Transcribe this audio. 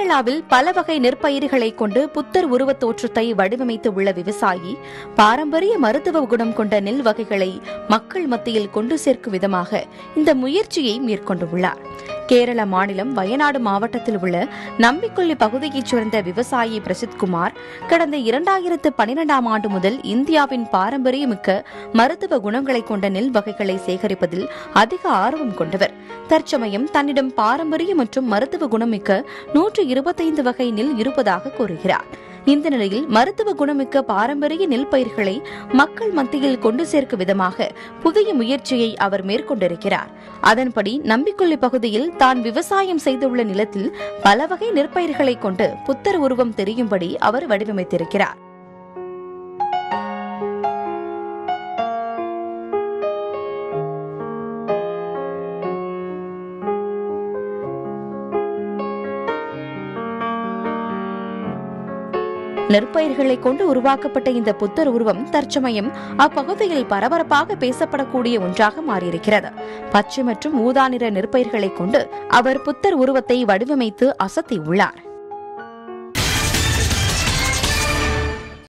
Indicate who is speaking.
Speaker 1: கேரளாவில் பல வகை நெற்பயிர்களை கொண்டு புத்தர் உருவத் தோற்றத்தை வடிவமைத்து உள்ள விவசாயி பாரம்பரிய மருத்துவ குணம் கொண்ட நெல் வகைகளை மக்கள் மத்தியில் கொண்டு சேர்க்கும் விதமாக இந்த முயற்சியை மேற்கொண்டுள்ளார் கேரள மாநிலம் வயநாடு மாவட்டத்தில் உள்ள நம்பிக்கொல்லி பகுதியைச் சேர்ந்த விவசாயி பிரசித் குமார் கடந்த இரண்டாயிரத்து பனிரெண்டாம் ஆண்டு முதல் இந்தியாவின் பாரம்பரியமிக்க மருத்துவ குணங்களை கொண்ட நெல் வகைகளை சேகரிப்பதில் அதிக ஆர்வம் கொண்டவர் தற்சமயம் தன்னிடம் பாரம்பரிய மற்றும் மருத்துவ குணமிக்க நூற்று இருபத்தைந்து வகை நெல் இருப்பதாக கூறுகிறார் இந்த நிலையில் மருத்துவ குணமிக்க பாரம்பரிய நெல் பயிர்களை மக்கள் மத்தியில் கொண்டு சேர்க்கும் விதமாக புதிய முயற்சியை அவர் மேற்கொண்டிருக்கிறார் அதன்படி நம்பிக்கொல்லி பகுதியில் தான் விவசாயம் செய்துள்ள நிலத்தில் பல வகை நெற்பயிர்களை கொண்டு புத்தர் உருவம் தெரியும்படி அவர் வடிவமைத்திருக்கிறார் நெற்பயிர்களை கொண்டு உருவாக்கப்பட்ட இந்த புத்தர் உருவம் தற்சமயம் அப்பகுதியில் பரபரப்பாக பேசப்படக்கூடிய ஒன்றாக மாறியிருக்கிறது பச்சை மற்றும் ஊதா நிற நெற்பயிர்களை கொண்டு அவர் புத்தர் உருவத்தை வடிவமைத்து அசத்தியுள்ளார்